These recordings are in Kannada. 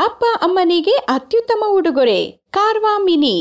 ಅಪ್ಪ ಅಮ್ಮನಿಗೆ ಅತ್ಯುತ್ತಮ ಉಡುಗೊರೆ ಕಾರ್ವಾ ಮಿನಿ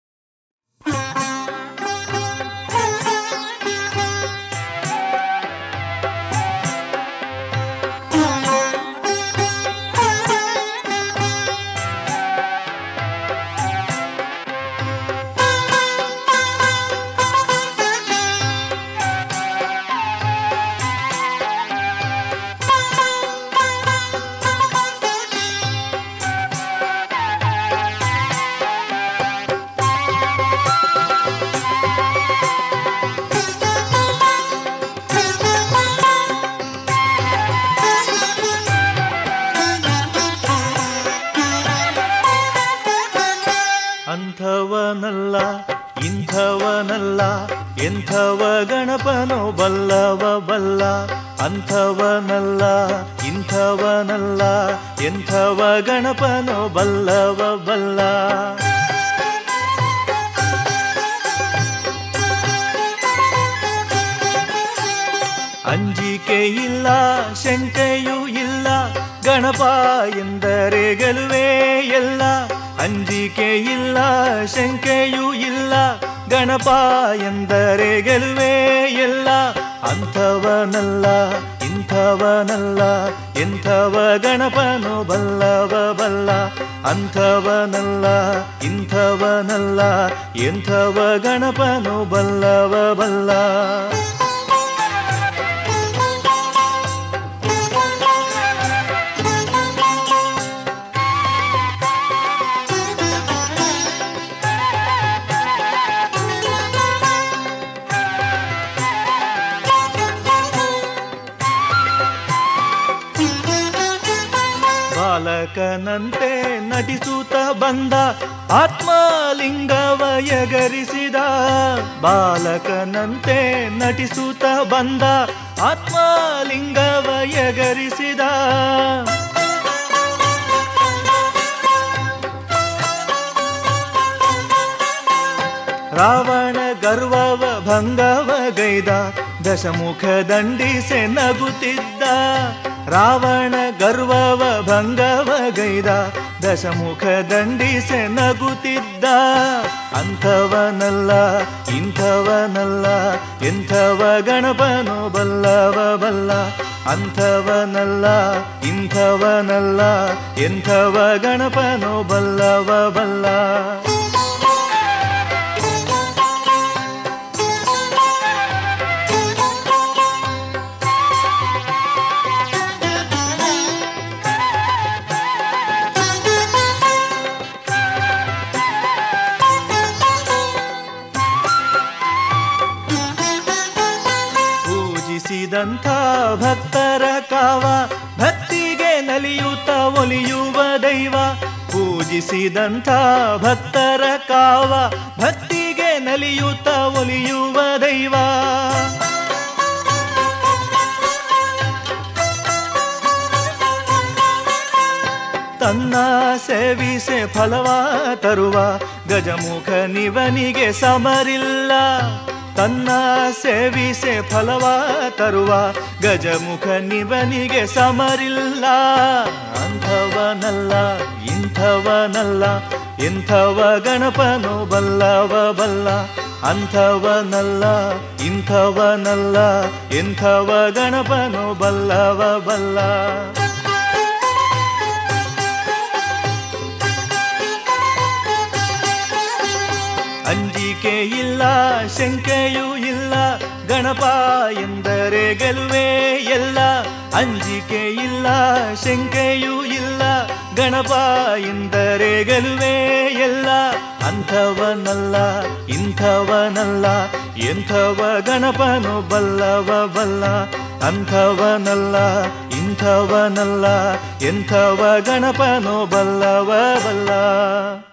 ಅಂಥವನಲ್ಲ ಇಂಥವನಲ್ಲ ಎಂಥವ ಗಣಪನೋ ಬಲ್ಲವ ಬಲ್ಲ ಅಂಥವನಲ್ಲ ಇಂಥವನಲ್ಲ ಎಂಥವ ಗಣಪನೋ ಬಲ್ಲವ ಬಲ್ಲ ಅಂಜಿಕೆ ಇಲ್ಲ ಶಂಕೆಯೂ ಇಲ್ಲ ಗಣಪ ಎಂದರೆ ಗೆಲುವೇ ಎಲ್ಲ ಅಂಜಿಕೆ ಇಲ್ಲ ಶಂಕೆಯೂ ಇಲ್ಲ ಗಣಪ ಎಂದರೆ ಗೆಲುವೇ ಎಲ್ಲ ಅಂಥವನಲ್ಲ ಇಂಥವನಲ್ಲ ಎಂಥವ ಗಣಪನು ಬಲ್ಲವ ಬಲ್ಲ ಅಂಥವನಲ್ಲ ಇಂಥವನಲ್ಲ ಎಂಥವ ಗಣಪನು ಬಲ್ಲವ ಬಲ್ಲ ಬಾಲಕನಂತೆ ನಟಿಸುತ್ತ ಬಂದ ಆತ್ಮಲಿಂಗವ ಎಗರಿಸಿದ ಬಾಲಕನಂತೆ ನಟಿಸುತ್ತ ಬಂದ ಆತ್ಮಲಿಂಗವ ಎಗರಿಸಿದ ರಾವಣ ಗರ್ವವ ಭಂಗವ ಗೈದ ದಶಮುಖ ದಂಡಿಸೆ ನಗುತ್ತಿದ್ದ ರಾವಣ ಗರ್ವವ ಭಂಗವ ಗೈದ ದಶಮುಖ ದಂಡಿಸೆ ನಗುತ್ತಿದ್ದ ಅಂಥವನಲ್ಲ ಇಂಥವನಲ್ಲ ಎಂಥವ ಗಣಪನು ಬಲ್ಲವ ಬಲ್ಲ ಅಂಥವನಲ್ಲ ಇಂಥವನಲ್ಲ ಎಂಥವ ಗಣಪನು ಬಲ್ಲವ ಬಲ್ಲ ಪೂಜಿಸಿದಂಥ ಭಕ್ತರ ಕಾವ ಭಕ್ತಿಗೆ ನಲಿಯುತ್ತ ಒಲಿಯುವ ದೈವ ಪೂಜಿಸಿದಂಥ ಭಕ್ತರ ಕಾವ ಭಕ್ತಿಗೆ ನಲಿಯುತ್ತ ಒಲಿಯುವ ದೈವ ತನ್ನ ಸೇವಿಸೆ ಫಲವ ತರುವ ಗಜಮುಖ ನಿವನಿಗೆ ಸಮರಿಲ್ಲ ತನ್ನ ಸೇವಿಸೆ ಫಲವ ತರುವ ಗಜಮುಖ ನಿವನಿಗೆ ಸಮರಿಲ್ಲ ಅಂಥವನಲ್ಲ ಇಂಥವನಲ್ಲ ಎಂಥವ ಗಣಪನು ಬಲ್ಲವ ಬಲ್ಲ ಅಂಥವನಲ್ಲ ಇಂಥವನಲ್ಲ ಎಂಥವ ಗಣಪನು ಬಲ್ಲವ ಬಲ್ಲ ಅಂಜಿಕೆ ಇಲ್ಲ ಶಂಕೆಯೂ ಇಲ್ಲ ಗಣಪ ಎಂದರೆ ಗೆಲುವೇ ಎಲ್ಲ ಅಂಜಿಕೆ ಇಲ್ಲ ಶಂಕೆಯೂ ಇಲ್ಲ ಗಣಪ ಎಂದರೆ ಗೆಲುವೇ ಎಲ್ಲ ಅಂಥವನಲ್ಲ ಇಂಥವನಲ್ಲ ಎಂಥವ ಗಣಪನು ಬಲ್ಲವ ಬಲ್ಲ ಅಂಥವನಲ್ಲ ಇಂಥವನಲ್ಲ ಎಂಥವ ಗಣಪನು ಬಲ್ಲವ ಬಲ್ಲ